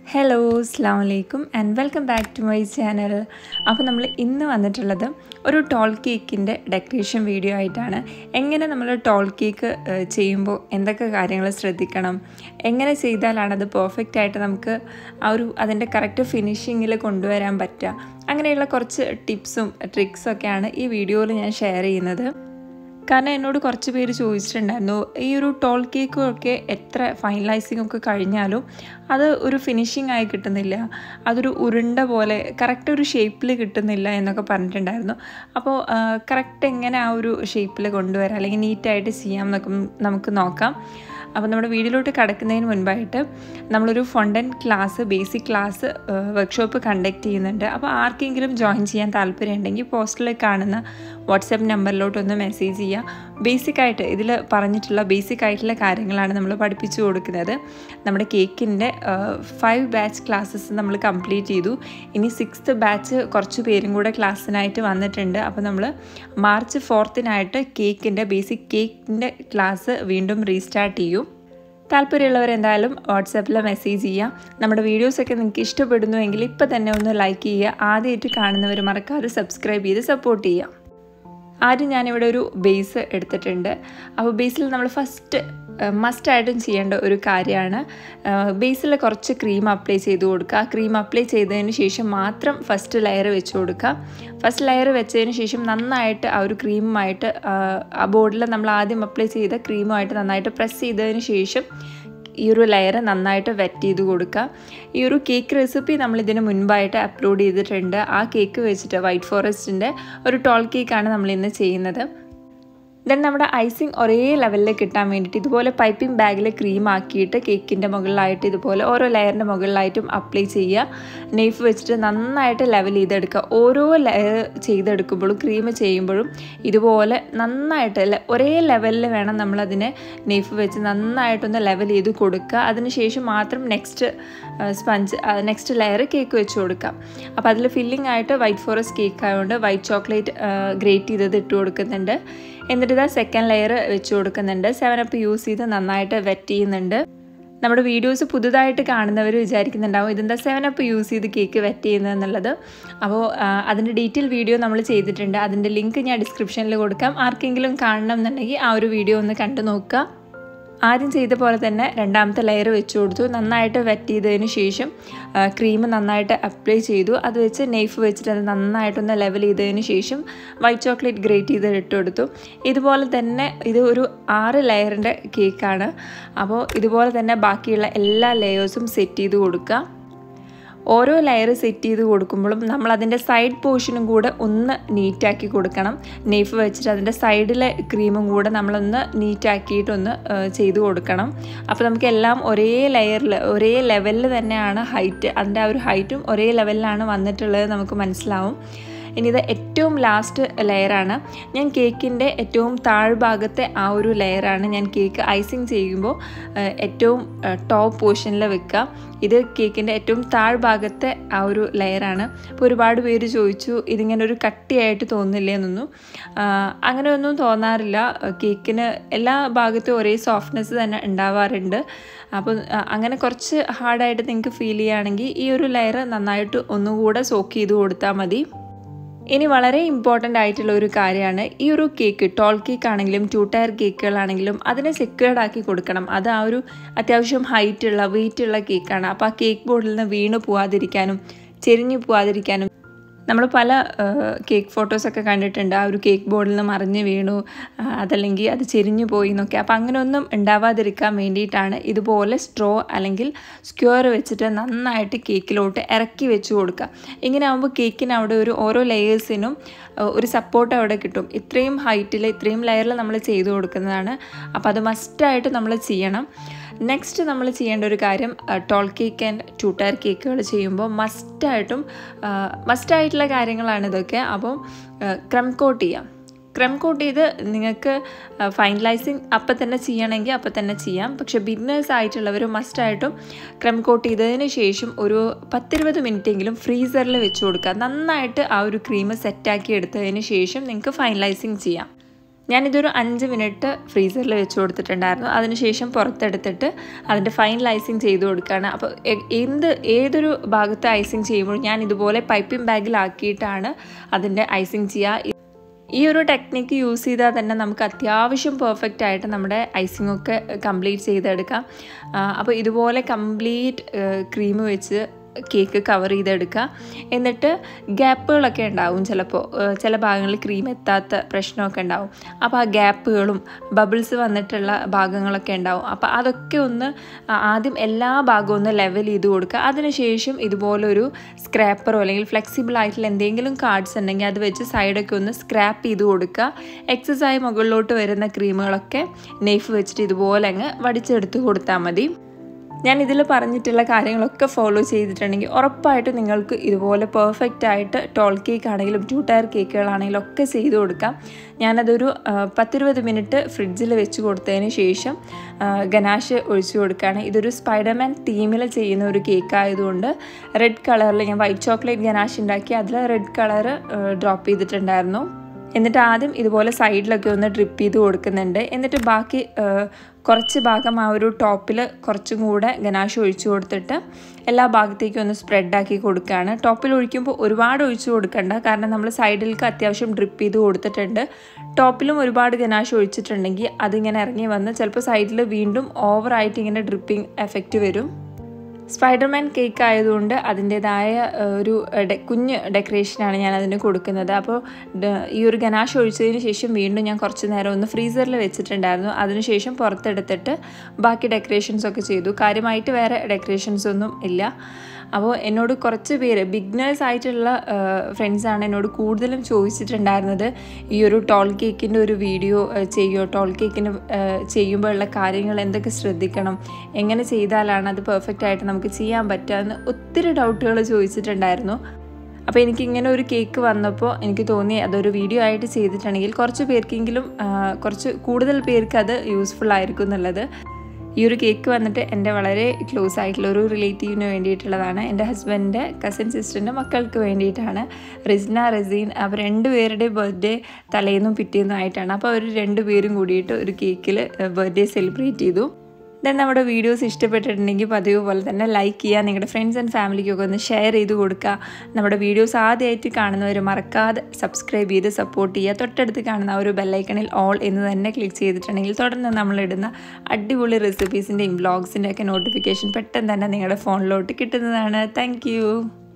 hello അസ്സാം വലൈക്കും and welcome back to my channel അപ്പോൾ നമ്മൾ ഇന്ന് വന്നിട്ടുള്ളത് ഒരു ടോൾ കേക്കിൻ്റെ ഡെക്കറേഷൻ വീഡിയോ ആയിട്ടാണ് എങ്ങനെ നമ്മൾ ടോൾ കേക്ക് ചെയ്യുമ്പോൾ എന്തൊക്കെ കാര്യങ്ങൾ ശ്രദ്ധിക്കണം എങ്ങനെ ചെയ്താലാണ് അത് പെർഫെക്റ്റ് ആയിട്ട് നമുക്ക് ആ ഒരു അതിൻ്റെ കറക്റ്റ് ഫിനിഷിങ്ങിൽ കൊണ്ടുവരാൻ പറ്റുക അങ്ങനെയുള്ള കുറച്ച് ടിപ്സും ട്രിക്സും ഒക്കെയാണ് ഈ വീഡിയോയിൽ ഞാൻ ഷെയർ ചെയ്യുന്നത് കാരണം എന്നോട് കുറച്ച് പേര് ചോദിച്ചിട്ടുണ്ടായിരുന്നു ഈ ഒരു ടോൾ കേക്കും ഒക്കെ എത്ര ഫൈനലൈസിങ് ഒക്കെ കഴിഞ്ഞാലും അത് ഒരു ഫിനിഷിംഗ് ആയി കിട്ടുന്നില്ല അതൊരു ഉരുണ്ട പോലെ കറക്റ്റ് ഒരു ഷേപ്പിൽ കിട്ടുന്നില്ല എന്നൊക്കെ പറഞ്ഞിട്ടുണ്ടായിരുന്നു അപ്പോൾ കറക്റ്റ് എങ്ങനെ ആ ഒരു ഷേപ്പിൽ കൊണ്ടുവരാം അല്ലെങ്കിൽ നീറ്റായിട്ട് ചെയ്യാം എന്നൊക്കെ നമുക്ക് നോക്കാം അപ്പോൾ നമ്മുടെ വീഡിയോയിലോട്ട് കിടക്കുന്നതിന് മുൻപായിട്ട് നമ്മളൊരു fondant class basic class workshop conduct ചെയ്യുന്നുണ്ട് അപ്പോൾ ആർക്കെങ്കിലും ജോയിൻ ചെയ്യാൻ താല്പര്യമുണ്ടെങ്കിൽ പോസ്റ്റിൽ കാണുന്ന വാട്സപ്പ് നമ്പറിലോട്ടൊന്ന് മെസ്സേജ് ചെയ്യുക ബേസിക് ആയിട്ട് ഇതിൽ പറഞ്ഞിട്ടുള്ള ബേസിക് ആയിട്ടുള്ള കാര്യങ്ങളാണ് നമ്മൾ പഠിപ്പിച്ചു കൊടുക്കുന്നത് നമ്മുടെ കേക്കിൻ്റെ ഫൈവ് ബാച്ച് ക്ലാസ്സസ് നമ്മൾ കംപ്ലീറ്റ് ചെയ്തു ഇനി സിക്സ്ത് ബാച്ച് കുറച്ച് പേരും കൂടെ ക്ലാസ്സിനായിട്ട് വന്നിട്ടുണ്ട് അപ്പോൾ നമ്മൾ മാർച്ച് ഫോർത്തിനായിട്ട് കേക്കിൻ്റെ ബേസിക് കേക്കിൻ്റെ ക്ലാസ് വീണ്ടും റീസ്റ്റാർട്ട് ചെയ്യും താല്പര്യമുള്ളവർ എന്തായാലും വാട്സാപ്പിൽ മെസ്സേജ് ചെയ്യുക നമ്മുടെ വീഡിയോസൊക്കെ നിങ്ങൾക്ക് ഇഷ്ടപ്പെടുന്നുവെങ്കിൽ ഇപ്പോൾ തന്നെ ഒന്ന് ലൈക്ക് ചെയ്യുക ആദ്യമായിട്ട് കാണുന്നവർ മറക്കാതെ സബ്സ്ക്രൈബ് ചെയ്ത് സപ്പോർട്ട് ചെയ്യുക ആദ്യം ഞാനിവിടെ ഒരു ബേസ് എടുത്തിട്ടുണ്ട് അപ്പോൾ ബേസിൽ നമ്മൾ ഫസ്റ്റ് മസ്റ്റായിട്ടും ചെയ്യേണ്ട ഒരു കാര്യമാണ് ബേസിൽ കുറച്ച് ക്രീം അപ്ലൈ ചെയ്ത് കൊടുക്കുക ക്രീം അപ്ലൈ ചെയ്തതിന് ശേഷം മാത്രം ഫസ്റ്റ് ലെയർ വെച്ച് കൊടുക്കുക ഫസ്റ്റ് ലെയർ വെച്ചതിന് ശേഷം നന്നായിട്ട് ആ ഒരു ക്രീമുമായിട്ട് ആ ബോർഡിൽ നമ്മൾ ആദ്യം അപ്ലൈ ചെയ്ത ക്രീമുമായിട്ട് നന്നായിട്ട് പ്രസ് ചെയ്തതിന് ശേഷം ഈ ഒരു ലെയർ നന്നായിട്ട് വെറ്റ് ചെയ്ത് കൊടുക്കുക ഈ ഒരു കേക്ക് റെസിപ്പി നമ്മൾ ഇതിന് മുൻപായിട്ട് അപ്ലോഡ് ചെയ്തിട്ടുണ്ട് ആ കേക്ക് വെച്ചിട്ട് വൈറ്റ് ഫോറസ്റ്റിൻ്റെ ഒരു ടോൾ കേക്കാണ് നമ്മൾ ഇന്ന് ചെയ്യുന്നത് ദെൻ നമ്മുടെ ഐസിങ് ഒരേ ലെവലിൽ കിട്ടാൻ വേണ്ടിയിട്ട് ഇതുപോലെ പൈപ്പിംഗ് ബാഗിൽ ക്രീം ആക്കിയിട്ട് കേക്കിൻ്റെ മുകളിലായിട്ട് ഇതുപോലെ ഓരോ ലെയറിൻ്റെ മുകളിലായിട്ടും അപ്ലൈ ചെയ്യുക നെയ്ഫ് വെച്ചിട്ട് നന്നായിട്ട് ലെവൽ ചെയ്തെടുക്കുക ഓരോ ലെയർ ചെയ്തെടുക്കുമ്പോഴും ക്രീം ചെയ്യുമ്പോഴും ഇതുപോലെ നന്നായിട്ട് ഒരേ ലെവലിൽ വേണം നമ്മളതിനെ നെയ്ഫ് വെച്ച് നന്നായിട്ടൊന്ന് ലെവൽ ചെയ്ത് കൊടുക്കുക അതിനുശേഷം മാത്രം next sponge next layer cake വെച്ച് കൊടുക്കാം അപ്പോൾ അതിൽ ഫില്ലിംഗ് ആയിട്ട് വൈറ്റ് ഫോറസ്റ്റ് കേക്ക് ആയതുകൊണ്ട് വൈറ്റ് ചോക്ലേറ്റ് ഗ്രേറ്റ് ചെയ്തത് ഇട്ട് കൊടുക്കുന്നുണ്ട് എന്നിട്ട് ഇതാ സെക്കൻഡ് ലെയർ വെച്ച് കൊടുക്കുന്നുണ്ട് സെവൻ അപ്പ് യൂസ് ചെയ്ത് നന്നായിട്ട് വെറ്റ് ചെയ്യുന്നുണ്ട് നമ്മുടെ വീഡിയോസ് പുതുതായിട്ട് കാണുന്നവർ വിചാരിക്കുന്നുണ്ടാവും ഇതെന്താ സെവൻ അപ്പ് യൂസ് ചെയ്ത് കേക്ക് വെറ്റ് ചെയ്യുന്നത് എന്നുള്ളത് അപ്പോൾ അതിൻ്റെ ഡീറ്റെയിൽ വീഡിയോ നമ്മൾ ചെയ്തിട്ടുണ്ട് അതിൻ്റെ ലിങ്ക് ഞാൻ ഡിസ്ക്രിപ്ഷനിൽ കൊടുക്കാം ആർക്കെങ്കിലും കാണണം എന്നുണ്ടെങ്കിൽ ആ ഒരു വീഡിയോ ഒന്ന് കണ്ടു നോക്കുക ആദ്യം ചെയ്ത പോലെ തന്നെ രണ്ടാമത്തെ ലെയർ വെച്ച് കൊടുത്തു നന്നായിട്ട് വെറ്റ് ചെയ്തതിന് ശേഷം ക്രീം നന്നായിട്ട് അപ്ലൈ ചെയ്തു അത് വെച്ച് നെയ്ഫ് വെച്ചിട്ട് അത് നന്നായിട്ടൊന്ന് ലെവൽ ചെയ്തതിന് ശേഷം വൈറ്റ് ചോക്ലേറ്റ് ഗ്രേറ്റ് ചെയ്ത് ഇട്ട് കൊടുത്തു ഇതുപോലെ തന്നെ ഇത് ഒരു ആറ് ലെയറിൻ്റെ കേക്കാണ് അപ്പോൾ ഇതുപോലെ തന്നെ ബാക്കിയുള്ള എല്ലാ ലെയേഴ്സും സെറ്റ് ചെയ്ത് കൊടുക്കുക ഓരോ ലെയർ സെറ്റ് ചെയ്ത് കൊടുക്കുമ്പോഴും നമ്മൾ അതിൻ്റെ സൈഡ് പോർഷനും കൂടെ ഒന്ന് നീറ്റാക്കി കൊടുക്കണം നെയ്ഫ് വെച്ചിട്ട് അതിൻ്റെ സൈഡിലെ ക്രീമും കൂടെ നമ്മളൊന്ന് നീറ്റാക്കിയിട്ടൊന്ന് ചെയ്ത് കൊടുക്കണം അപ്പോൾ നമുക്ക് എല്ലാം ഒരേ ലെയറിൽ ഒരേ ലെവലിൽ തന്നെയാണ് ഹൈറ്റ് അതിൻ്റെ ആ ഒരു ഹൈറ്റും ഒരേ ലെവലിലാണ് വന്നിട്ടുള്ളത് നമുക്ക് മനസ്സിലാവും ഇനി ഇത് ഏറ്റവും ലാസ്റ്റ് ലെയറാണ് ഞാൻ കേക്കിൻ്റെ ഏറ്റവും താഴ്ഭാഗത്തെ ആ ഒരു ലെയറാണ് ഞാൻ കേക്ക് ഐസിങ് ചെയ്യുമ്പോൾ ഏറ്റവും ടോപ്പ് പോർഷനിൽ വെക്കുക ഇത് കേക്കിൻ്റെ ഏറ്റവും താഴ്ഭാഗത്തെ ആ ഒരു ലെയറാണ് അപ്പോൾ ഒരുപാട് പേര് ചോദിച്ചു ഇതിങ്ങനെ ഒരു കട്ടിയായിട്ട് തോന്നില്ലേ എന്നൊന്നും അങ്ങനെ ഒന്നും തോന്നാറില്ല കേക്കിന് എല്ലാ ഭാഗത്തും ഒരേ സോഫ്റ്റ്നെസ് തന്നെ ഉണ്ടാവാറുണ്ട് അപ്പോൾ അങ്ങനെ കുറച്ച് ഹാർഡായിട്ട് നിങ്ങൾക്ക് ഫീൽ ചെയ്യുകയാണെങ്കിൽ ഈ ഒരു ലെയർ നന്നായിട്ട് ഒന്നുകൂടെ സോക്ക് ചെയ്ത് കൊടുത്താൽ മതി ഇനി വളരെ ഇമ്പോർട്ടൻ്റ് ആയിട്ടുള്ള ഒരു കാര്യമാണ് ഈ ഒരു കേക്ക് ടോൾ കേക്ക് ആണെങ്കിലും ടു ടയർ കേക്കുകളാണെങ്കിലും അതിനെ സെക്യൂർഡ് ആക്കി കൊടുക്കണം അത് ആ ഒരു അത്യാവശ്യം ഹൈറ്റുള്ള വെയിറ്റുള്ള കേക്കാണ് അപ്പോൾ ആ കേക്ക് ബോർഡിൽ നിന്ന് വീണ് പോവാതിരിക്കാനും ചെരിഞ്ഞു പോവാതിരിക്കാനും നമ്മൾ പല കേക്ക് ഫോട്ടോസൊക്കെ കണ്ടിട്ടുണ്ട് ആ ഒരു കേക്ക് ബോർഡിൽ നിന്ന് മറിഞ്ഞ് വീണു അതല്ലെങ്കിൽ അത് ചെരിഞ്ഞു പോയി എന്നൊക്കെ അപ്പോൾ അങ്ങനെയൊന്നും ഉണ്ടാവാതിരിക്കാൻ വേണ്ടിയിട്ടാണ് ഇതുപോലെ സ്ട്രോ അല്ലെങ്കിൽ സ്ക്വയർ വെച്ചിട്ട് നന്നായിട്ട് കേക്കിലോട്ട് ഇറക്കി വെച്ച് കൊടുക്കുക ഇങ്ങനെ ആകുമ്പോൾ കേക്കിന് അവിടെ ഒരു ഓരോ ലെയേഴ്സിനും ഒരു സപ്പോർട്ട് അവിടെ കിട്ടും ഇത്രയും ഹൈറ്റിൽ ഇത്രയും ലെയറിൽ നമ്മൾ ചെയ്തു കൊടുക്കുന്നതാണ് അപ്പോൾ അത് മസ്റ്റായിട്ട് നമ്മൾ ചെയ്യണം നെക്സ്റ്റ് നമ്മൾ ചെയ്യേണ്ട ഒരു കാര്യം tall cake and two tier കേക്കുകൾ ചെയ്യുമ്പോൾ മസ്റ്റായിട്ടും മസ്റ്റായിട്ടുള്ള കാര്യങ്ങളാണ് ഇതൊക്കെ അപ്പോൾ ക്രം കോട്ട് ചെയ്യാം ക്രം കോട്ട് ചെയ്ത് നിങ്ങൾക്ക് ഫൈനലൈസിങ് അപ്പം തന്നെ ചെയ്യണമെങ്കിൽ അപ്പം തന്നെ ചെയ്യാം പക്ഷേ ബിഗിനേഴ്സ് ആയിട്ടുള്ളവർ മസ്റ്റായിട്ടും ക്രം കോട്ട് ചെയ്തതിന് ശേഷം ഒരു പത്തിരുപത് മിനിറ്റെങ്കിലും ഫ്രീസറിൽ വെച്ച് കൊടുക്കുക നന്നായിട്ട് ആ ഒരു ക്രീം സെറ്റാക്കി എടുത്തതിന് ശേഷം നിങ്ങൾക്ക് ഫൈനലൈസിങ് ചെയ്യാം ഞാനിതൊരു അഞ്ച് മിനിറ്റ് ഫ്രീസറിൽ വെച്ച് കൊടുത്തിട്ടുണ്ടായിരുന്നു അതിനുശേഷം പുറത്തെടുത്തിട്ട് അതിൻ്റെ ഫൈനൽ ഐസിങ് ചെയ്ത് കൊടുക്കുകയാണ് അപ്പോൾ എന്ത് ഏതൊരു ഭാഗത്ത് ഐസിങ് ചെയ്യുമ്പോഴും ഞാൻ ഇതുപോലെ പൈപ്പിംഗ് ബാഗിലാക്കിയിട്ടാണ് അതിൻ്റെ ഐസിങ് ചെയ്യുക ഈ ഒരു ടെക്നിക്ക് യൂസ് ചെയ്താൽ തന്നെ നമുക്ക് അത്യാവശ്യം പെർഫെക്റ്റ് ആയിട്ട് നമ്മുടെ ഐസിംഗ് ഒക്കെ കംപ്ലീറ്റ് ചെയ്തെടുക്കാം അപ്പോൾ ഇതുപോലെ കംപ്ലീറ്റ് ക്രീം വെച്ച് കേക്ക് കവർ ചെയ്തെടുക്കുക എന്നിട്ട് ഗ്യാപ്പുകളൊക്കെ ഉണ്ടാവും ചിലപ്പോൾ ചില ഭാഗങ്ങളിൽ ക്രീം എത്താത്ത പ്രശ്നമൊക്കെ ഉണ്ടാവും അപ്പോൾ ആ ഗ്യാപ്പുകളും ബബിൾസ് വന്നിട്ടുള്ള ഭാഗങ്ങളൊക്കെ ഉണ്ടാവും അപ്പോൾ അതൊക്കെ ഒന്ന് ആദ്യം എല്ലാ ഭാഗവും ഒന്ന് ലെവൽ ചെയ്ത് കൊടുക്കുക അതിനുശേഷം ഇതുപോലൊരു സ്ക്രാപ്പറോ അല്ലെങ്കിൽ ഫ്ലെക്സിബിൾ ആയിട്ടുള്ള എന്തെങ്കിലും കാർഡ്സ് ഉണ്ടെങ്കിൽ അത് വെച്ച് സൈഡൊക്കെ ഒന്ന് സ്ക്രാപ്പ് ചെയ്ത് കൊടുക്കുക എക്സസൈസ് മുകളിലോട്ട് വരുന്ന ക്രീമുകളൊക്കെ നെയ്ഫ് വെച്ചിട്ട് ഇതുപോലെ അങ്ങ് വടിച്ചെടുത്ത് കൊടുത്താൽ മതി ഞാൻ ഇതിൽ പറഞ്ഞിട്ടുള്ള കാര്യങ്ങളൊക്കെ ഫോളോ ചെയ്തിട്ടുണ്ടെങ്കിൽ ഉറപ്പായിട്ടും നിങ്ങൾക്ക് ഇതുപോലെ പെർഫെക്റ്റ് ആയിട്ട് ടോൾ കേക്ക് ആണെങ്കിലും ടു ടയർ കേക്കുകളാണെങ്കിലും ഒക്കെ ചെയ്ത് കൊടുക്കാം ഞാനതൊരു പത്തിരുപത് മിനിറ്റ് ഫ്രിഡ്ജിൽ വെച്ച് കൊടുത്തതിന് ശേഷം ഗനാഷ് ഒഴിച്ചു കൊടുക്കുകയാണ് ഇതൊരു സ്പൈഡർമാൻ തീമിൽ ചെയ്യുന്ന ഒരു കേക്ക് ആയതുകൊണ്ട് റെഡ് കളറിൽ ഞാൻ വൈറ്റ് ചോക്ലേറ്റ് ഗനാഷ് ഉണ്ടാക്കി അതിൽ റെഡ് കളർ ഡ്രോപ്പ് ചെയ്തിട്ടുണ്ടായിരുന്നു എന്നിട്ട് ആദ്യം ഇതുപോലെ സൈഡിലൊക്കെ ഒന്ന് ഡ്രിപ്പ് ചെയ്ത് കൊടുക്കുന്നുണ്ട് എന്നിട്ട് ബാക്കി കുറച്ച് ഭാഗം ആ ഒരു ടോപ്പിൽ കുറച്ചും കൂടെ ഗനാഷ് ഒഴിച്ചു കൊടുത്തിട്ട് എല്ലാ ഭാഗത്തേക്കും ഒന്ന് സ്പ്രെഡാക്കി കൊടുക്കുകയാണ് ടോപ്പിൽ ഒഴിക്കുമ്പോൾ ഒരുപാട് ഒഴിച്ചു കൊടുക്കണ്ട കാരണം നമ്മൾ സൈഡിലേക്ക് അത്യാവശ്യം ഡ്രിപ്പ് ചെയ്ത് കൊടുത്തിട്ടുണ്ട് ടോപ്പിലും ഒരുപാട് ഗനാഷ് ഒഴിച്ചിട്ടുണ്ടെങ്കിൽ അതിങ്ങനെ ഇറങ്ങി വന്ന് ചിലപ്പോൾ സൈഡിൽ വീണ്ടും ഓവറായിട്ട് ഇങ്ങനെ ഡ്രിപ്പിംഗ് എഫക്റ്റ് വരും സ്പൈഡർമാൻ കേക്ക് ആയതുകൊണ്ട് അതിൻ്റെതായ ഒരു കുഞ്ഞ് ഡെക്കറേഷനാണ് ഞാൻ അതിന് കൊടുക്കുന്നത് അപ്പോൾ ഈ ഒരു ഗനാഷ് ഒഴിച്ചതിന് ശേഷം വീണ്ടും ഞാൻ കുറച്ച് നേരം ഒന്ന് ഫ്രീസറിൽ വെച്ചിട്ടുണ്ടായിരുന്നു അതിനുശേഷം പുറത്തെടുത്തിട്ട് ബാക്കി ഡെക്കറേഷൻസ് ഒക്കെ ചെയ്തു കാര്യമായിട്ട് വേറെ ഡെക്കറേഷൻസ് ഒന്നും ഇല്ല അപ്പോൾ എന്നോട് കുറച്ച് പേര് ബിഗ്നേഴ്സ് ആയിട്ടുള്ള ഫ്രണ്ട്സാണ് എന്നോട് കൂടുതലും ചോദിച്ചിട്ടുണ്ടായിരുന്നത് ഈ ഒരു ടോൾ കേക്കിൻ്റെ ഒരു വീഡിയോ ചെയ്യുമോ ടോൾ കേക്കിന് ചെയ്യുമ്പോഴുള്ള കാര്യങ്ങൾ എന്തൊക്കെ ശ്രദ്ധിക്കണം എങ്ങനെ ചെയ്താലാണ് അത് പെർഫെക്റ്റ് ആയിട്ട് നമുക്ക് ചെയ്യാൻ പറ്റുക എന്ന് ഒത്തിരി ഡൗട്ടുകൾ ചോദിച്ചിട്ടുണ്ടായിരുന്നു അപ്പോൾ എനിക്ക് ഇങ്ങനെ ഒരു കേക്ക് വന്നപ്പോൾ എനിക്ക് തോന്നി അതൊരു വീഡിയോ ആയിട്ട് ചെയ്തിട്ടുണ്ടെങ്കിൽ കുറച്ച് പേർക്കെങ്കിലും കുറച്ച് കൂടുതൽ പേർക്ക് അത് യൂസ്ഫുൾ ആയിരിക്കും എന്നുള്ളത് ഈ ഒരു കേക്ക് വന്നിട്ട് എൻ്റെ വളരെ ക്ലോസ് ആയിട്ടുള്ള ഒരു റിലേറ്റീവിന് വേണ്ടിയിട്ടുള്ളതാണ് എൻ്റെ ഹസ്ബൻഡിൻ്റെ കസിൻ സിസ്റ്ററിൻ്റെ മക്കൾക്ക് വേണ്ടിയിട്ടാണ് റിസ്ന റസീൻ അവർ രണ്ടുപേരുടെ ബർത്ത്ഡേ തലേന്നും പിറ്റേന്നും ആയിട്ടാണ് അപ്പോൾ അവർ രണ്ടുപേരും കൂടിയിട്ട് ഒരു കേക്കിൽ ബർത്ത്ഡേ സെലിബ്രേറ്റ് ചെയ്തു ദെൻ നമ്മുടെ വീഡിയോസ് ഇഷ്ടപ്പെട്ടിട്ടുണ്ടെങ്കിൽ പതിവ് പോലെ തന്നെ ലൈക്ക് ചെയ്യുക നിങ്ങളുടെ ഫ്രണ്ട്സ് ആൻഡ് ഫാമിലിക്കൊക്കെ ഒന്ന് ഷെയർ ചെയ്ത് കൊടുക്കുക നമ്മുടെ വീഡിയോസ് ആദ്യമായിട്ട് കാണുന്നവർ മറക്കാതെ സബ്സ്ക്രൈബ് ചെയ്ത് സപ്പോർട്ട് ചെയ്യുക തൊട്ടടുത്ത് കാണുന്ന ഒരു ബെല്ലൈക്കണിൽ ഓൾ എന്ന് തന്നെ ക്ലിക്ക് ചെയ്തിട്ടുണ്ടെങ്കിൽ തുടർന്ന് നമ്മളിടുന്ന അടിപൊളി റെസിപ്പീസിൻ്റെയും വ്ളോഗ്സിൻ്റെ ഒക്കെ നോട്ടിഫിക്കേഷൻ പെട്ടെന്ന് തന്നെ നിങ്ങളുടെ ഫോണിലോട്ട് കിട്ടുന്നതാണ് താങ്ക്